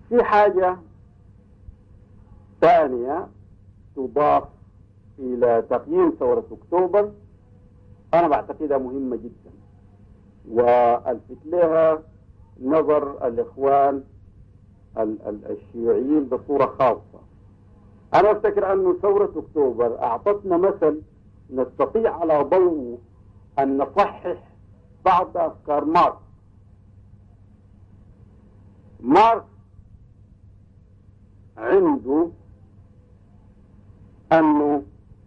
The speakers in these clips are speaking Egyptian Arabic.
في حاجة ثانية تضاف إلى تقييم ثورة أكتوبر أنا بعتقدها مهمة جدا وألفت لها نظر الإخوان الشيوعيين بصورة خاصة أنا أفتكر أن ثورة أكتوبر أعطتنا مثل نستطيع على ضوء أن نصحح بعض أفكار ماركس ماركس عنده أنه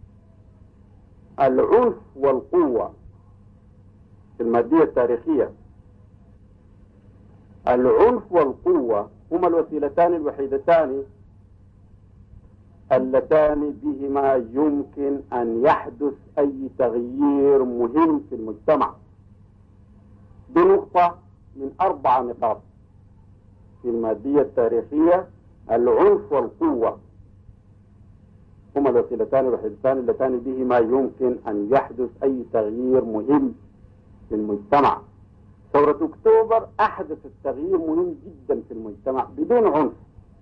العنف والقوة في المادية التاريخية العنف والقوة هما الوسيلتان الوحيدتان اللتان بهما يمكن أن يحدث أي تغيير مهم في المجتمع بنقطة من أربع نقاط في المادية التاريخية العنف والقوة هما الوسيلتان الوحيدتان اللتان بهما يمكن أن يحدث أي تغيير مهم في المجتمع ثورة أكتوبر أحدثت تغيير مهم جدا في المجتمع بدون عنف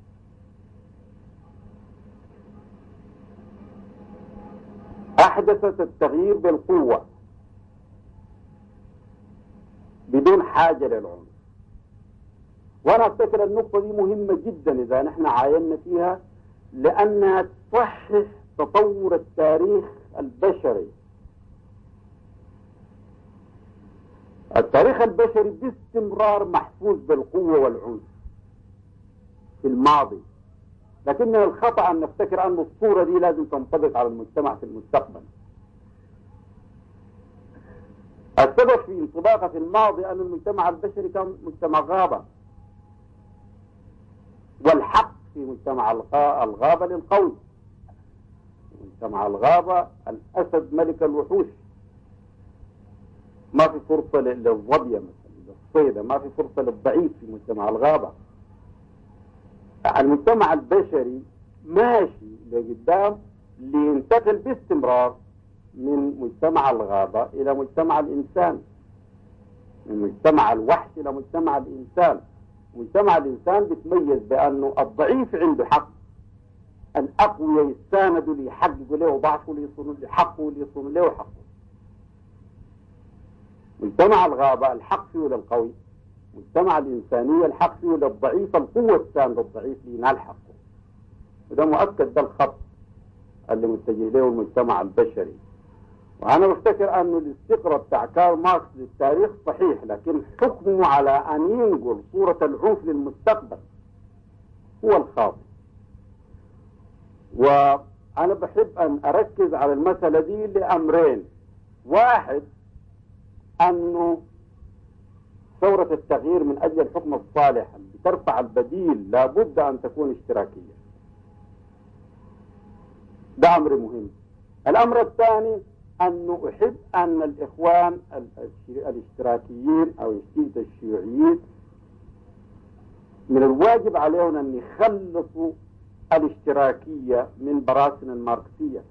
أحدثت التغيير بالقوة بدون حاجة للعنف وأنا أفتكر النقطة دي مهمة جدا إذا نحن عاينا فيها لأنها تصحح تطور التاريخ البشري التاريخ البشري باستمرار محفوظ بالقوة والعنف في الماضي لكن الخطأ أن نفتكر أن الصورة دي لازم تنطبق على المجتمع في المستقبل السبب في انطباقه في الماضي أن المجتمع البشري كان مجتمع غابة والحق في مجتمع الغابة للقوي مجتمع الغابة الأسد ملك الوحوش ما في فرصة للظبية مثلا للصيدة ما في فرصة للضعيف في مجتمع الغابة المجتمع البشري ماشي لقدام لينتقل باستمرار من مجتمع الغابة إلى مجتمع الإنسان من مجتمع الوحش إلى مجتمع الإنسان مجتمع الإنسان بيتميز بأنه الضعيف عنده حق الأقوياء يستاندوا ليحققوا له ضعفه ليصونوا لحقه ليصونوا له حقه مجتمع الغابة الحق فيه للقوي مجتمع الإنسانية الحق فيه للضعيف القوة الساندة الضعيف لينال حقه وده مؤكد ده الخط اللي متجه له المجتمع البشري وأنا بفتكر أنه الاستقراء بتاع كارل ماركس للتاريخ صحيح لكن حكمه على أن ينقل صورة العنف للمستقبل هو الخاطئ وأنا بحب أن أركز على المسألة دي لأمرين واحد أنه ثورة التغيير من أجل الحكم الصالح اللي ترفع البديل لابد أن تكون اشتراكية ده أمر مهم الأمر الثاني أنه أحب أن الإخوان الاشتراكيين أو الشيوعيين من الواجب عليهم أن يخلصوا الاشتراكية من براسن الماركسية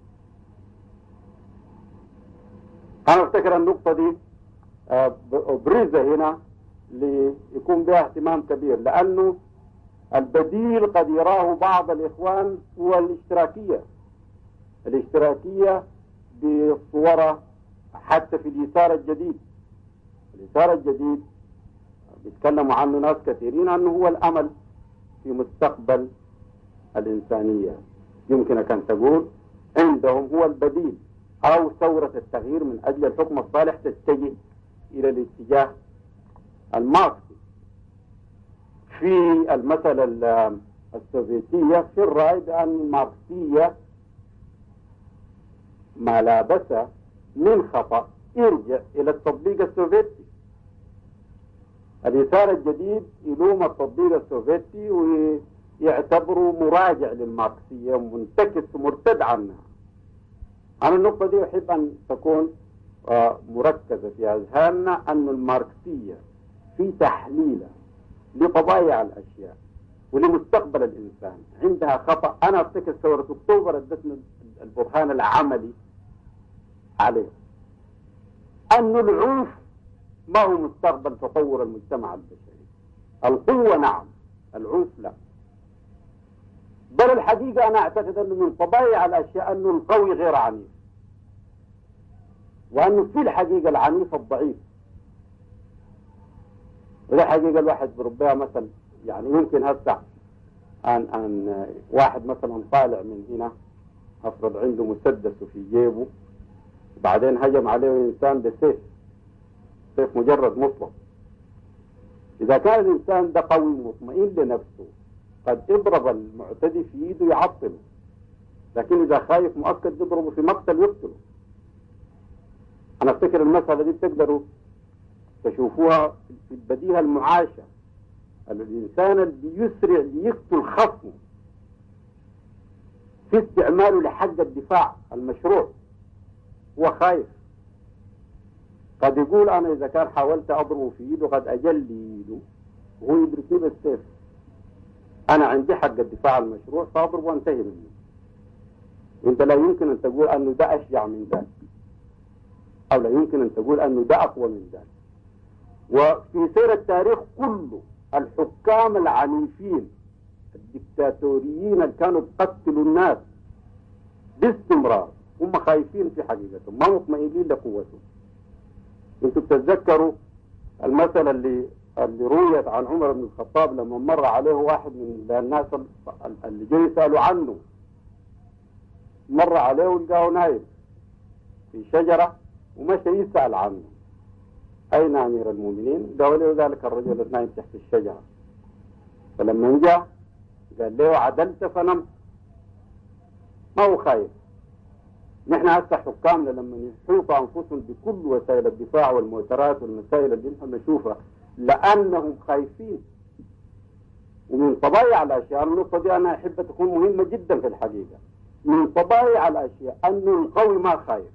أنا أفتكر النقطة دي أبرزها هنا ليكون بها اهتمام كبير لأنه البديل قد يراه بعض الإخوان هو الاشتراكية الاشتراكية بصورة حتى في اليسار الجديد اليسار الجديد بيتكلموا عنه ناس كثيرين أنه هو الأمل في مستقبل الإنسانية يمكنك أن تقول عندهم هو البديل أو ثورة التغيير من أجل الحكم الصالح تتجه إلى الاتجاه الماركسي في المسألة السوفيتية في الرأي بأن الماركسية ما لابس من خطأ يرجع إلى التطبيق السوفيتي اليسار الجديد يلوم التطبيق السوفيتي ويعتبره مراجع للماركسية ومنتكس ومرتد عنها أنا النقطة دي أحب أن تكون مركزة في أذهاننا أن الماركسية في تحليلها لطبائع الأشياء ولمستقبل الإنسان عندها خطأ أنا أفتكر ثورة أكتوبر ادتنا البرهان العملي عليه أن العنف ما هو مستقبل تطور المجتمع البشري القوة نعم العنف لا بل الحقيقة أنا أعتقد أنه من طبائع الأشياء أنه القوي غير عنيف وأنه في الحقيقة العنيف الضعيف وده حقيقة الواحد بربها مثلا يعني يمكن هسه أن أن واحد مثلا طالع من هنا أفرض عنده مسدس في جيبه بعدين هجم عليه إنسان بسيف سيف مجرد مطلق إذا كان الإنسان ده قوي مطمئن لنفسه قد يضرب المعتدي في ايده يعطله لكن إذا خايف مؤكد يضربه في مقتل يقتله أنا أفتكر المسألة دي بتقدروا تشوفوها في البديهة المعاشة الإنسان اللي بيسرع ليقتل خصمه في استعماله لحق الدفاع المشروع هو خايف قد يقول أنا إذا كان حاولت أضربه في إيده قد أجل لي إيده وهو يدركني بالسيف أنا عندي حق الدفاع المشروع فأضرب وانتهي منه وانت لا يمكن أن تقول أنه ده أشجع من ذلك أو لا يمكن أن تقول أنه ده أقوى من ذلك وفي سير التاريخ كله الحكام العنيفين الدكتاتوريين اللي كانوا بقتلوا الناس باستمرار هم خايفين في حقيقتهم ما مطمئنين لقوتهم انتم بتتذكروا المثل اللي اللي رويت عن عمر بن الخطاب لما مر عليه واحد من الناس اللي جاي يسالوا عنه مر عليه ولقاه نايم في شجره ومشى يسال عنه اين امير المؤمنين؟ قالوا له ذلك الرجل النايم تحت الشجره فلما جاء قال له عدلت فنمت ما هو خايف نحن هسه حكامنا لما يحيطوا انفسهم بكل وسائل الدفاع والمؤترات والمسائل اللي نحن نشوفها لانهم خايفين ومن طبائع الاشياء النقطه دي انا احب تكون مهمه جدا في الحقيقه من طبائع الاشياء انه القوي ما خايف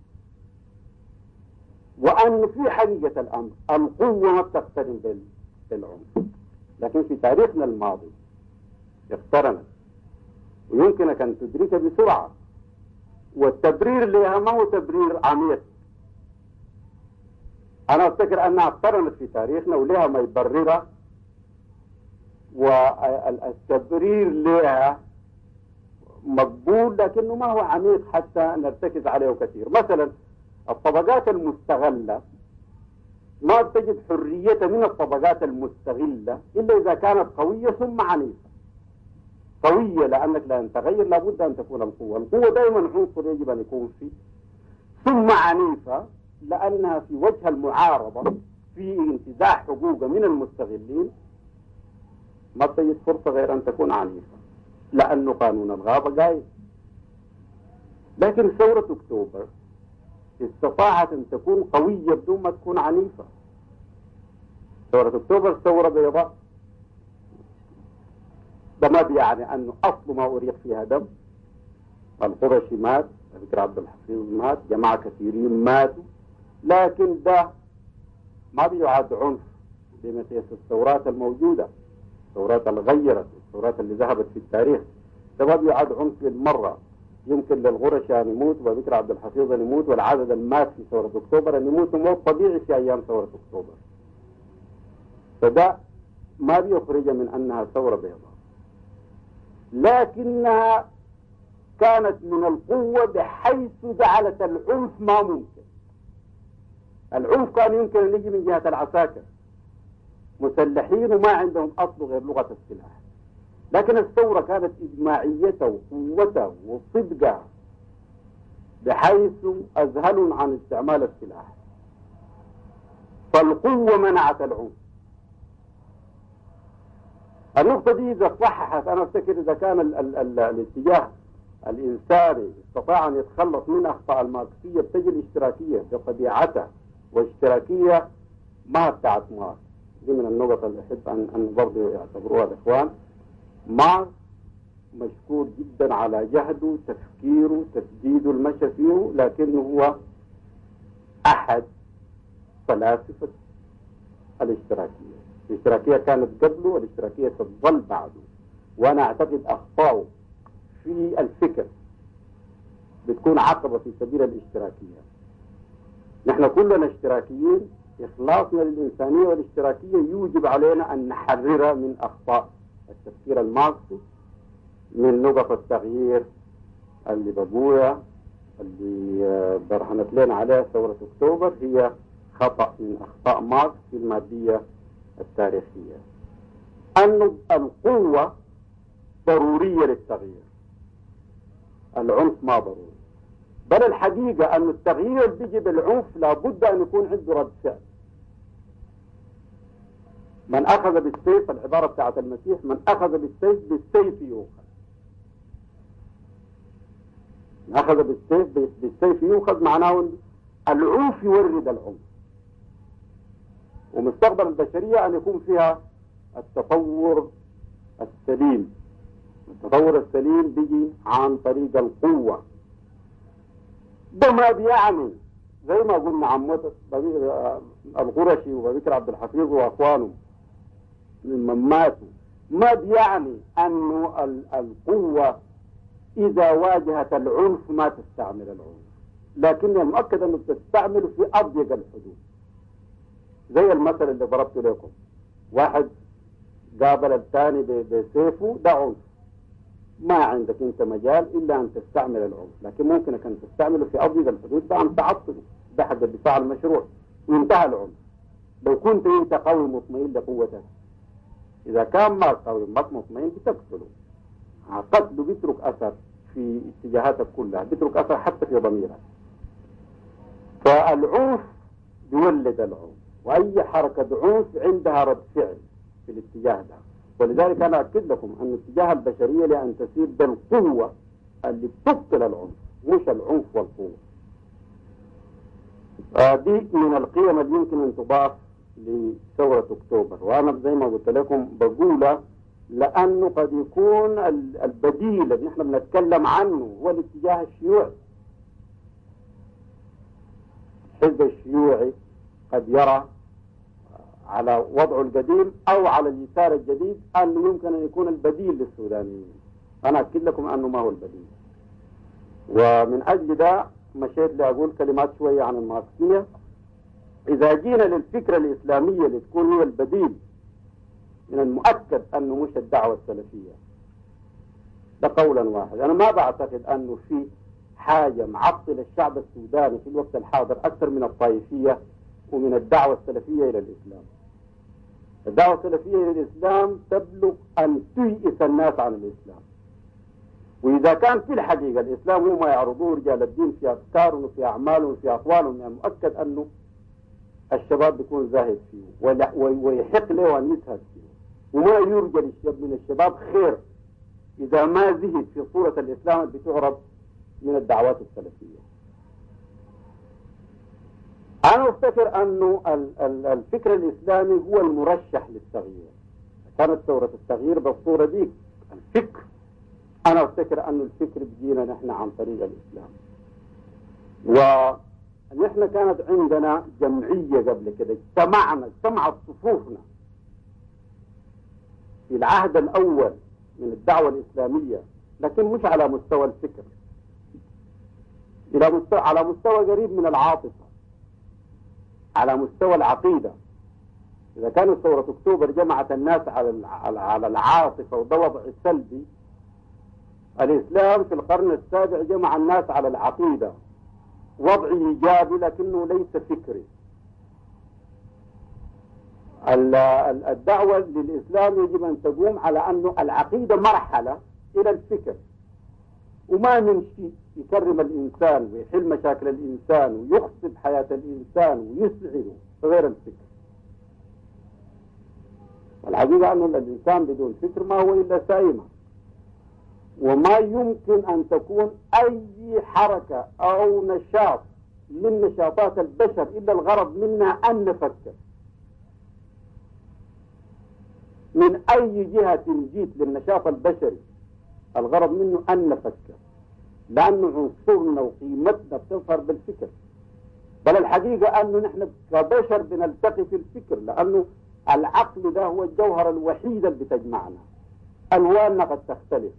وان في حقيقه الامر القوه ما بتقترن بالعنف لكن في تاريخنا الماضي اقترنت ويمكنك ان تدرك بسرعه والتبرير لها ما هو تبرير عميق أنا أفتكر أنها اقترنت في تاريخنا ولها ما يبررها والتبرير لها مقبول لكنه ما هو عميق حتى نرتكز عليه كثير مثلا الطبقات المستغلة ما تجد حرية من الطبقات المستغلة إلا إذا كانت قوية ثم عنيفة قوية لأنك لن تغير لابد أن تكون القوة القوة دائما عنصر يجب أن يكون فيه ثم عنيفة لأنها في وجه المعارضة في انتزاع حقوق من المستغلين ما تجد فرصة غير أن تكون عنيفة لأنه قانون الغابة قايد لكن ثورة أكتوبر استطاعت أن تكون قوية بدون ما تكون عنيفة ثورة أكتوبر ثورة بيضاء ده ما بيعني أنه أصل ما أريق فيها دم القرشي مات ذكر عبد الحفيظ مات جماعة كثيرين ماتوا لكن ده ما بيعد عنف بمقياس الثورات الموجودة الثورات اللي غيرت الثورات اللي ذهبت في التاريخ ده ما بيعد عنف للمرة يمكن للغرشة أن يموت وذكر عبد الحفيظ أن يموت والعدد المات في ثورة أكتوبر أن يموت موت طبيعي في أيام ثورة أكتوبر فده ما بيخرج من أنها ثورة بيضاء لكنها كانت من القوة بحيث جعلت العنف ما ممكن العنف كان يمكن أن يجي من جهة العساكر مسلحين وما عندهم أصل غير لغة السلاح لكن الثورة كانت إجماعيته وقوته وصدقه بحيث أذهلوا عن استعمال السلاح فالقوة منعت العنف النقطة دي إذا صححت أنا أفتكر إذا كان ال ال ال الاتجاه الإنساني استطاع أن يتخلص من أخطاء الماركسية بتجي الاشتراكية بطبيعتها واشتراكية ما بتاعت ماركس دي من النقط اللي أحب أن, أن برضه يعتبروها الإخوان ماركس مشكور جدا على جهده تفكيره تسديده المشى فيه لكنه هو أحد فلاسفة الاشتراكية الاشتراكية كانت قبله والاشتراكية ستظل بعده وأنا أعتقد أخطاؤه في الفكر بتكون عقبة في سبيل الاشتراكية نحن كلنا اشتراكيين إخلاصنا للإنسانية والاشتراكية يوجب علينا أن نحرر من أخطاء التفكير الماركسي من نقط التغيير اللي بقولها اللي آه، برهنت لنا عليها ثورة أكتوبر هي خطأ من أخطاء ماركس في المادية التاريخية أن القوة ضرورية للتغيير العنف ما ضروري بل الحقيقة أن التغيير بيجي بالعنف لابد أن يكون عنده رد فعل من أخذ بالسيف العبارة بتاعت المسيح من أخذ بالسيف بالسيف يؤخذ من أخذ بالسيف بالسيف يؤخذ معناه العنف يورد العنف ومستقبل البشرية أن يكون فيها التطور السليم التطور السليم بيجي عن طريق القوة ده ما بيعني زي ما قلنا عمته القرشي وبكر عبد الحفيظ واخوانه ممن ماتوا ما بيعني انه القوة اذا واجهت العنف ما تستعمل العنف لكن المؤكد انه تستعمله في اضيق الحدود زي المثل اللي ضربته لكم واحد قابل الثاني بسيفه ده عنف ما عندك انت مجال الا ان تستعمل العنف لكن ممكنك ان تستعمله في اضيق الحدود بان تعطله ده حق الدفاع المشروع وانتهى العنف لو كنت انت قوي مطمئن لقوتك اذا كان ما قوي ما مطمئن بتقتله قتله بيترك اثر في اتجاهاتك كلها بيترك اثر حتى في ضميرك فالعنف بيولد العنف واي حركه عنف عندها رد فعل في الاتجاه ده ولذلك أنا أكد لكم أن اتجاه البشرية لأن تسير بالقوة اللي بتبطل العنف مش العنف والقوة آه دي من القيم اللي يمكن أن تضاف لثورة أكتوبر وأنا زي ما قلت لكم بقولها لأنه قد يكون البديل اللي احنا بنتكلم عنه هو الاتجاه الشيوعي الحزب الشيوعي قد يرى على وضعه القديم أو على اليسار الجديد أنه يمكن أن يكون البديل للسودانيين أنا أكد لكم أنه ما هو البديل ومن أجل ده مشيت لأقول كلمات شوية عن الماركسية إذا جينا للفكرة الإسلامية اللي تكون هي البديل من المؤكد أنه مش الدعوة السلفية ده قولا واحد أنا ما بعتقد أنه في حاجة معطل الشعب السوداني في الوقت الحاضر أكثر من الطائفية ومن الدعوة السلفية إلى الإسلام الدعوة السلفية إلى الإسلام تبلغ أن تيئس الناس عن الإسلام وإذا كان في الحقيقة الإسلام هو ما يعرضوه رجال الدين في أفكارهم وفي أعمالهم وفي أقوالهم يعني مؤكد أنه الشباب بيكون زاهد فيه ويحق له أن يزهد فيه وما يرجى من الشباب خير إذا ما زهد في صورة الإسلام اللي بتعرض من الدعوات السلفية أنا أفتكر أنه الفكر الإسلامي هو المرشح للتغيير كانت ثورة التغيير بالصورة دي الفكر أنا أفتكر أنه الفكر بيجينا نحن عن طريق الإسلام ونحن كانت عندنا جمعية قبل كده اجتمعنا اجتمعت صفوفنا في العهد الأول من الدعوة الإسلامية لكن مش على مستوى الفكر إلى مستوى على مستوى قريب من العاطفة على مستوى العقيدة إذا كانت ثورة أكتوبر جمعت الناس على على العاطفة وده وضع سلبي الإسلام في القرن السابع جمع الناس على العقيدة وضع إيجابي لكنه ليس فكري الدعوة للإسلام يجب أن تقوم على أنه العقيدة مرحلة إلى الفكر وما من شيء يكرم الإنسان ويحل مشاكل الإنسان ويخصب حياة الإنسان ويسعده غير الفكر والحقيقة أنه الإنسان بدون فكر ما هو إلا سائمة وما يمكن أن تكون أي حركة أو نشاط من نشاطات البشر إلا الغرض منها أن نفكر من أي جهة جيت للنشاط البشري الغرض منه أن نفكر لأنه عنصرنا وقيمتنا بتظهر بالفكر بل الحقيقة أنه نحن كبشر بنلتقي في الفكر لأنه العقل ده هو الجوهر الوحيد اللي بتجمعنا ألواننا قد تختلف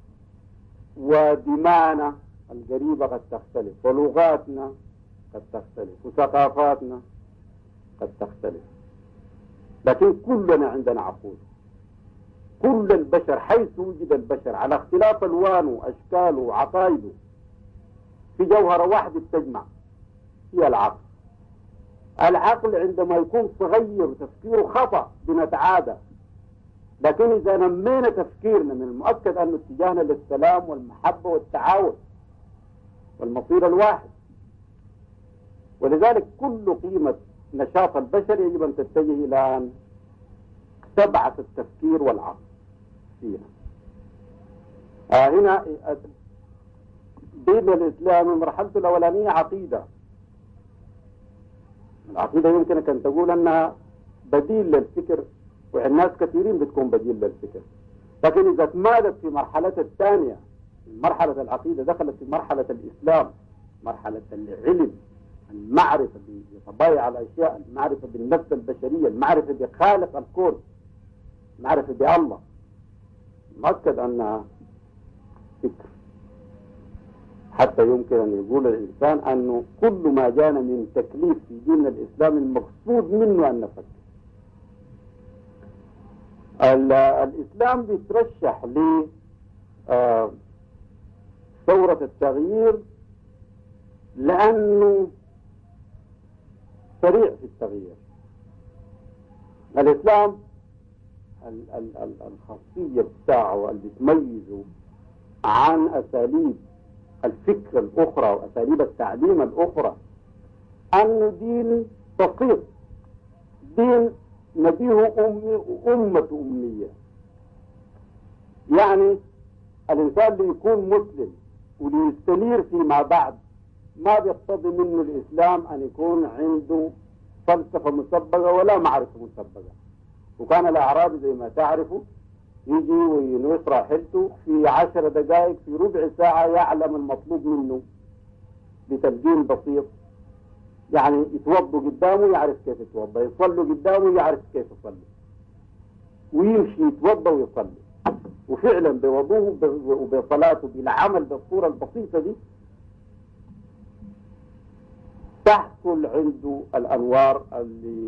ودمانا القريبة قد تختلف ولغاتنا قد تختلف وثقافاتنا قد تختلف لكن كلنا عندنا عقول كل البشر حيث وجد البشر على اختلاف ألوانه وأشكاله وعقائده في جوهرة واحدة بتجمع هي العقل العقل عندما يكون صغير وتفكيره خطأ بنتعادى لكن إذا نمينا تفكيرنا من المؤكد أن اتجاهنا للسلام والمحبة والتعاون والمصير الواحد ولذلك كل قيمة نشاط البشر يجب أن تتجه إلى أن تبعث التفكير والعقل فيها آه هنا دين الإسلام مرحلته الأولانية عقيدة العقيدة يمكنك أن تقول أنها بديل للفكر والناس كثيرين بتكون بديل للفكر لكن إذا تمادت في مرحلة الثانية مرحلة العقيدة دخلت في مرحلة الإسلام مرحلة العلم المعرفة بطبائع الأشياء المعرفة بالنفس البشرية المعرفة بخالق الكون المعرفة بالله مؤكد أنها فكر حتى يمكن أن يقول الإنسان أنه كل ما جانا من تكليف في دين الإسلام المقصود منه أن نفكر الإسلام بيترشح ل آه، ثورة التغيير لأنه سريع في التغيير الإسلام الخاصية بتاعه اللي بتميزه عن أساليب الفكر الأخرى وأساليب التعليم الأخرى أنه دين بسيط دين نبيه أمي أمة أمية يعني الإنسان اللي يكون مسلم وليستنير فيما بعد ما بيقتضي منه الإسلام أن يكون عنده فلسفة مسبقة ولا معرفة مسبقة وكان الأعرابي زي ما تعرفوا يجي وينوس راحلته في عشر دقائق في ربع ساعة يعلم المطلوب منه بتبديل بسيط يعني يتوضوا قدامه يعرف كيف يتوضا يصلوا قدامه يعرف كيف يصلي ويمشي يتوضا ويصلي وفعلا بوضوه وبصلاته بالعمل بالصورة البسيطة دي تحصل عنده الأنوار اللي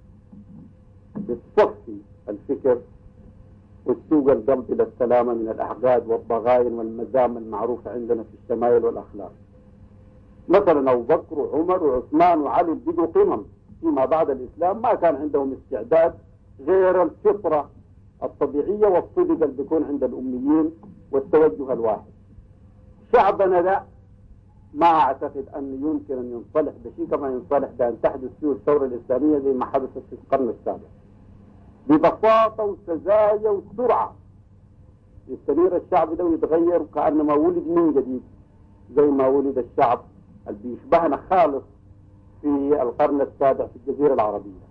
بتصفي الفكر وتسوق القلب إلى السلامة من الأحقاد والضغائن والمزام المعروفة عندنا في الشمائل والأخلاق مثلا أبو بكر وعمر وعثمان وعلي بقوا قمم فيما بعد الإسلام ما كان عندهم استعداد غير الفطرة الطبيعية والصدق اللي بيكون عند الأميين والتوجه الواحد شعبنا ده ما أعتقد أن يمكن أن ينصلح بشيء كما ينصلح بأن تحدث فيه الثورة الإسلامية زي ما حدثت في القرن السابع ببساطة وسذاجة وسرعة يستنير الشعب ده ويتغير كأنما ولد من جديد زي ما ولد الشعب اللي بيشبهنا خالص في القرن السابع في الجزيرة العربية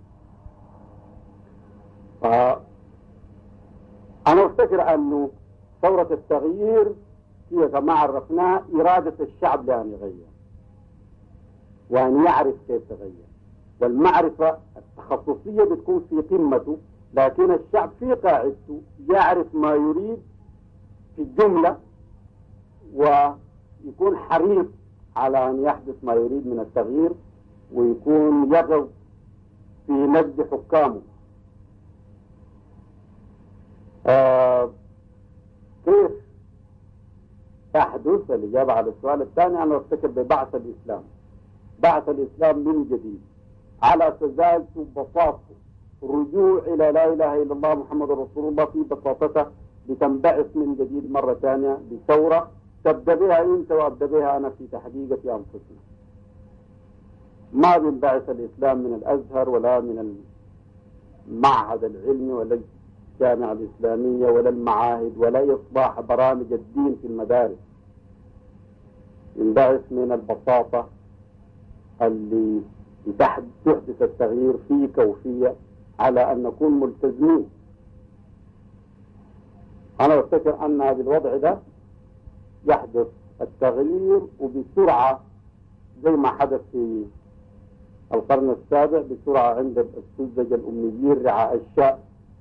ف أنا أفتكر أنه ثورة التغيير هي كما عرفناه إرادة الشعب لأن يغير وأن يعرف كيف يغير والمعرفة التخصصية بتكون في قمته لكن الشعب في قاعدته يعرف ما يريد في الجملة ويكون حريص على أن يحدث ما يريد من التغيير ويكون يغض في نجد حكامه آه كيف تحدث الإجابة على السؤال الثاني أنا أفتكر ببعث الإسلام بعث الإسلام من جديد على سذاجته وبساطته رجوع إلى لا إله إلا الله محمد رسول الله في بساطته لتنبعث من جديد مرة ثانية بثورة تبدأ بها أنت وأبدأ بها أنا في تحقيق في أنفسنا ما بينبعث الإسلام من الأزهر ولا من المعهد العلمي ولا الجامعة الإسلامية ولا المعاهد ولا إصلاح برامج الدين في المدارس ينبعث من البساطة اللي تحدث التغيير فيك وفي على أن نكون ملتزمين أنا أفتكر أن بالوضع ده يحدث التغيير وبسرعة زي ما حدث في القرن السابع بسرعة عند السذج الأميين رعاء الشاء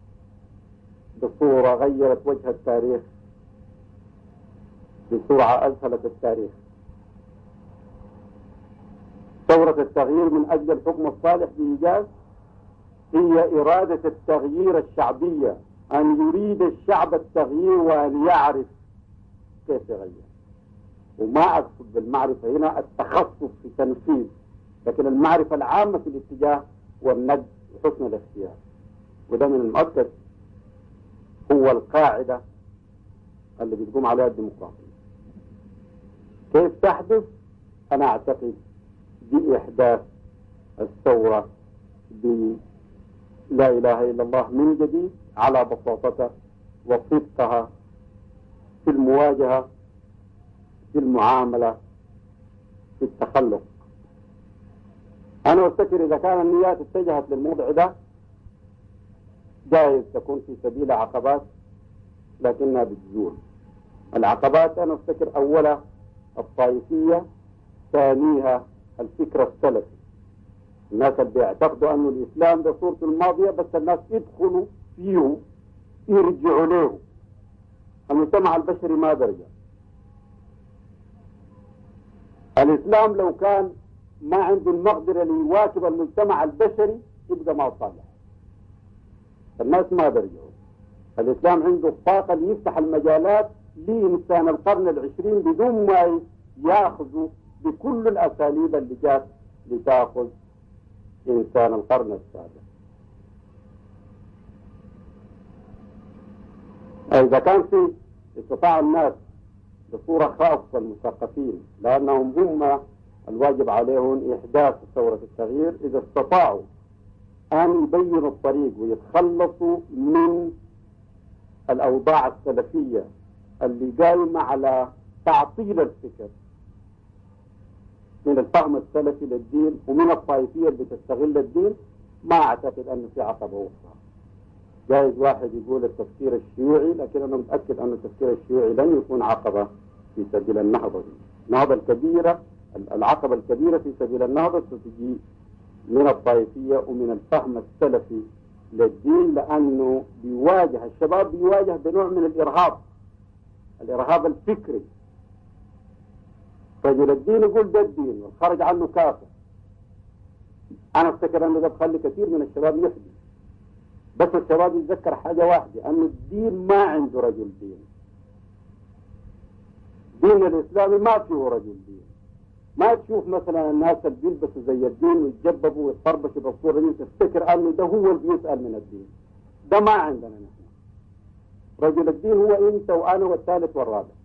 بصورة غيرت وجه التاريخ بسرعة أذهلت التاريخ ثورة التغيير من أجل الحكم الصالح بإيجاز هي إرادة التغيير الشعبية أن يريد الشعب التغيير وأن يعرف كيف يغير وما أقصد بالمعرفة هنا التخصص في تنفيذ لكن المعرفة العامة في الاتجاه والنقد وحسن الاختيار وده من المؤكد هو القاعدة اللي بتقوم عليها الديمقراطية كيف تحدث أنا أعتقد بإحداث الثورة بلا إله إلا الله من جديد على بساطتها وصدقها في المواجهة في المعاملة في التخلق أنا أفتكر إذا كان النيات اتجهت للموضع ده جائز تكون في سبيل عقبات لكنها بتزول العقبات أنا أفتكر أولها الطائفية ثانيها الفكر السلفي الناس اللي بيعتقدوا أنه الإسلام ده صورته الماضية بس الناس يدخلوا فيه يرجعوا له المجتمع البشري ما برجع الإسلام لو كان ما عنده المقدرة ليواكب المجتمع البشري يبقى ما صالح الناس ما برجعوا الإسلام عنده الطاقة ليفتح المجالات لإنسان القرن العشرين بدون ما ياخذوا بكل الأساليب اللي جات لتاخذ إنسان القرن السابع إذا كان في استطاع الناس بصورة خاصة المثقفين لأنهم هم الواجب عليهم إحداث ثورة التغيير إذا استطاعوا أن يبينوا الطريق ويتخلصوا من الأوضاع السلفية اللي قايمة على تعطيل الفكر من الفهم السلفي للدين ومن الطائفية اللي بتستغل الدين ما أعتقد أنه في عقبة أخرى جايز واحد يقول التفكير الشيوعي لكن أنا متأكد أن التفكير الشيوعي لن يكون عقبة في سبيل النهضة دي. النهضة الكبيرة العقبة الكبيرة في سبيل النهضة ستجي من الطائفية ومن الفهم السلفي للدين لأنه بيواجه الشباب بيواجه بنوع من الإرهاب الإرهاب الفكري رجل الدين يقول ده الدين والخرج عنه كافر أنا أفتكر أنه ده بخلي كثير من الشباب يحدي بس الشباب يتذكر حاجة واحدة أن الدين ما عنده رجل دين دين الإسلامي ما فيه رجل دين ما تشوف مثلا الناس اللي بيلبسوا زي الدين ويتجببوا ويتطربشوا بالصورة دي تفتكر أنه ده هو اللي بيسأل من الدين ده ما عندنا نحن رجل الدين هو أنت وأنا والثالث والرابع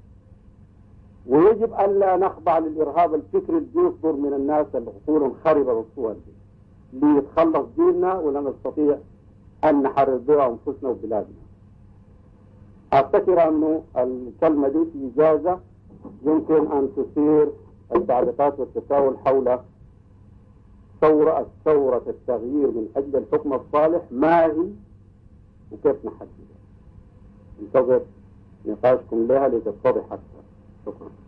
ويجب ألا نخضع للإرهاب الفكري اللي يصدر من الناس اللي عقولهم خربة بالصور دي ليتخلص ديننا ولا نستطيع أن نحرر بها أنفسنا وبلادنا أفتكر أنه الكلمة دي في إجازة يمكن أن تثير التعليقات والتساؤل حول ثورة الثورة التغيير من أجل الحكم الصالح ما هي وكيف نحددها انتظر نقاشكم لها لتتضح أكثر شكرا